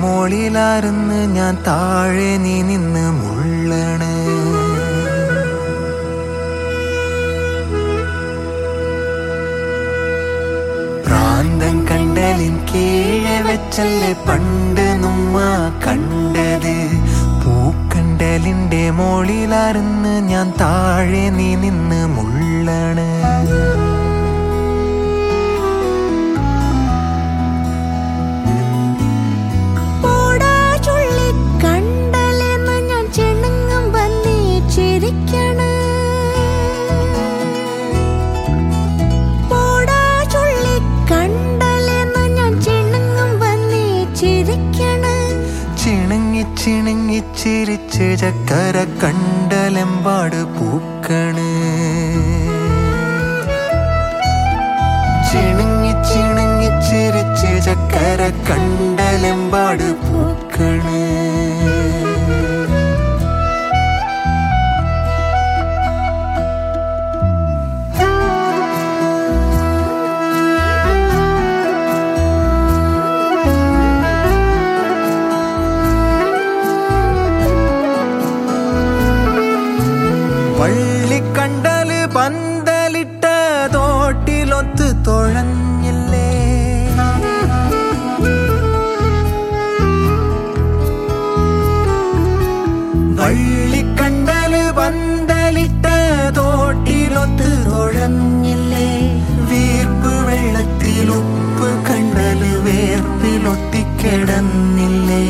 മോളിലാർന്ന് ഞാൻ താഴെ നീ നിന്ന് മുള്ളണ് പ്രാന്തൻ കണ്ടലിൻ കീഴെ വെച്ചല്ലേ പണ്ട് നമ്മ കണ്ടത് പൂക്കണ്ടലിന്റെ മോളിലാർന്ന് ഞാൻ താഴെ നീ നിന്ന് മുള്ളണ് പോടാ ചുള്ളി കണ്ടലെന്ന് ഞാൻ ചെണുങ്ങും വന്നേ ചിരിക്കണ് പോടാ ചുള്ളി കണ്ടലെന്ന് ഞാൻ ചെണുങ്ങും വന്നേ ചിരിക്കണ് ചിണുങ്ങി ചിണുങ്ങി ചിരിച്ച് ചക്കര കണ്ടലെമ്പാട് പൂക്കണ് ചിണുങ്ങി ചിണുങ്ങി ചിരിച്ച് ചക്കര കണ്ടലെമ്പാട് പൂക്കണ് വള്ളിക്കണ്ടല് പന്തലിട്ട തോട്ടിലൊത്ത് തുഴഞ്ഞില്ലേ വള്ളിക്കണ്ടല് പന്തലിട്ട തോട്ടിലൊത്ത് തുഴഞ്ഞില്ലേ വീർപ്പ് വെള്ളത്തിൽ ഉപ്പ് കണ്ടല് വേർപ്പിലൊട്ടിക്കിടന്നില്ലേ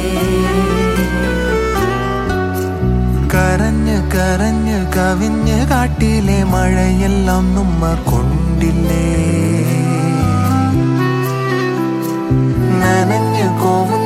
കരഞ്ഞ് കരഞ്ഞ് കവിഞ്ഞ് കാട്ടിലെ മഴയെല്ലാം നമ്മ കൊണ്ടില്ലേ നനഞ്ഞു കോവുന്ന